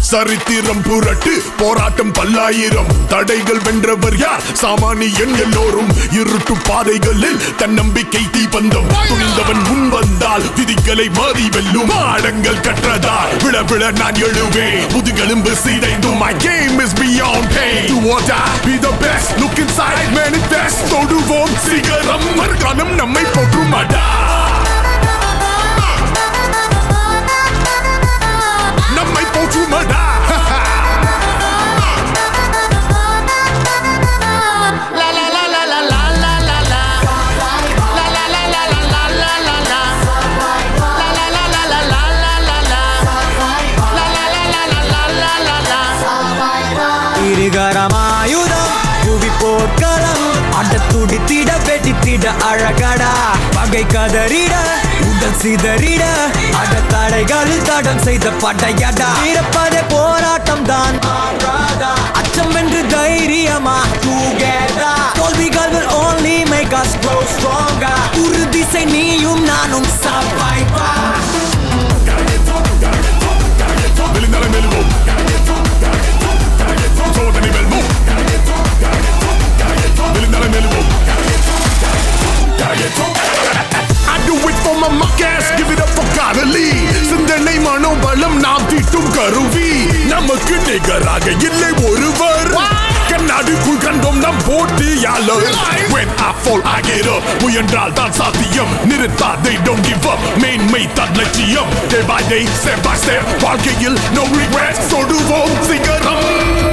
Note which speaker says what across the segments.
Speaker 1: சரித்திரம் புரட்டு போராட்டம் பல்லாயிரம் தடைகள் வென்றவர் யார் சாமானியன் எல்லோரும் இருட்டு பாதைகளில் தன்னம்பிக்கை தீபந்தம் துணிந்தவன் முன் வந்தால் விதிகளை மாறி வெல்லும் ஆழங்கள் கற்றதால் விழ விழ நான் எழுவேன் முதுகெலும்பு சீதைந்தும் my game is beyond pain do or die be the best look inside manifest தொடுவோம் சிகரம் மறுகாலம் நம்மை போற்றுமாடா நம்மை போற்றுமாடா
Speaker 2: இருகரமாயுதம் புவி போர்க்களம் அட துடித்திட வெடித்திட அழகடா பகை கதறிட உடல் சிதறிட அட தடைகளில் தடம் செய்த படையடா இருப்பதே போராட்டம் தான் அச்சம் வென்று தைரியமா together தோல்விகள் will only make us grow stronger உறுதிசை நீயும் நானும் survivor
Speaker 1: விழுந்தாலே மெல்வோம் சோதனை வெல்வோம் விழுந்தாலே மெல்வோம் I do it for my muckers, give it up for Carly சிந்தனை மனோபலம் நாம் தீட்டும் கருவி நமக்கு நிகராக இல்லை ஒருவர் கண்ணாடிக்குள் கண்டோம் நம் போட்டியாளர் When I fall I get up முயன்றால் தான் சாத்தியம் நிறுத்தாதே don't give up மேன்மை தான் லட்சியம் Day by day step by step வாழ்க்கையில் no regrets தொடுவோம் சிகரம்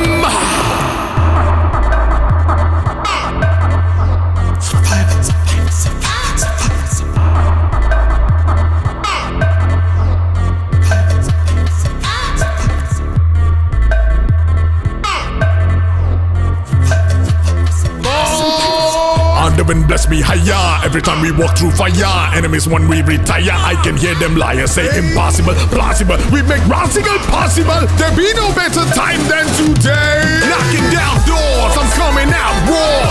Speaker 1: Underwind bless me higher every time we walk through fire. Enemies when we retire, I can hear them liars say impossible, plausible. We make radical possible. There be no better time than today. Knocking down doors, I'm coming out raw.